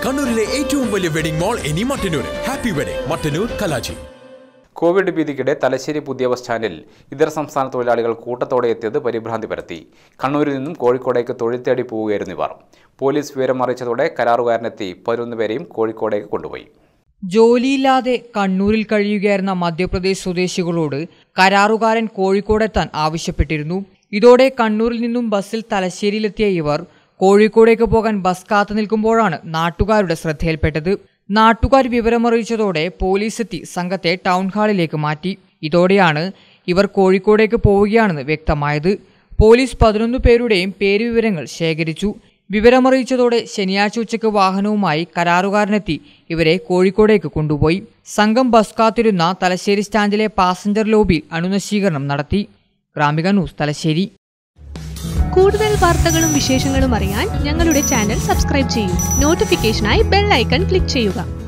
കണ്ണൂരിലെ ഏറ്റവും വലിയ വെഡിംഗ് മാൾ ഇനി മട്ടന്നൂർ ഹാപ്പി വെഡിംഗ് മട്ടന്നൂർ കലാജി കോവിഡ് ഭീതിക്കിടെ തലശ്ശേരി പുതിയ ബസ് സ്റ്റാൻഡിൽ ഇതര സംസ്ഥാന തൊഴിലാളികൾ കൂട്ടത്തോടെ എത്തിയത് പരിഭ്രാന്തി പരത്തി കണ്ണൂരിൽ നിന്നും കോഴിക്കോടേക്ക് തൊഴിൽ തേടി പോവുകയായിരുന്നു ഇവർ പോലീസ് വിവരം അറിയിച്ചതോടെ കരാറുകാരനെത്തി പതിനൊന്ന് പേരെയും കോഴിക്കോടേക്ക് കൊണ്ടുപോയി ജോലിയില്ലാതെ കണ്ണൂരിൽ കഴിയുകയായിരുന്ന മധ്യപ്രദേശ് സ്വദേശികളോട് കരാറുകാരൻ കോഴിക്കോടെത്താൻ ആവശ്യപ്പെട്ടിരുന്നു ഇതോടെ കണ്ണൂരിൽ നിന്നും ബസ്സിൽ തലശ്ശേരിയിലെത്തിയ ഇവർ കോഴിക്കോടേക്ക് പോകാൻ ബസ് കാത്തു നിൽക്കുമ്പോഴാണ് നാട്ടുകാരുടെ ശ്രദ്ധയിൽപ്പെട്ടത് നാട്ടുകാർ വിവരമറിയിച്ചതോടെ പോലീസ് എത്തി സംഘത്തെ ടൗൺ ഹാളിലേക്ക് മാറ്റി ഇതോടെയാണ് ഇവർ കോഴിക്കോടേക്ക് പോവുകയാണെന്ന് വ്യക്തമായത് പോലീസ് പതിനൊന്ന് പേരുടെയും പേരുവിവരങ്ങൾ ശേഖരിച്ചു വിവരമറിയിച്ചതോടെ ശനിയാഴ്ച ഉച്ചയ്ക്ക് വാഹനവുമായി കരാറുകാരനെത്തി ഇവരെ കോഴിക്കോടേക്ക് കൊണ്ടുപോയി സംഘം ബസ് കാത്തിരുന്ന തലശ്ശേരി സ്റ്റാൻഡിലെ പാസഞ്ചർ ലോബിയിൽ അണുനശീകരണം നടത്തി ഗ്രാമിക ന്യൂസ് തലശ്ശേരി കൂടുതൽ വാർത്തകളും വിശേഷങ്ങളും അറിയാൻ ഞങ്ങളുടെ ചാനൽ സബ്സ്ക്രൈബ് ചെയ്യൂ നോട്ടിഫിക്കേഷനായി ബെൽ ഐക്കൺ ക്ലിക്ക് ചെയ്യുക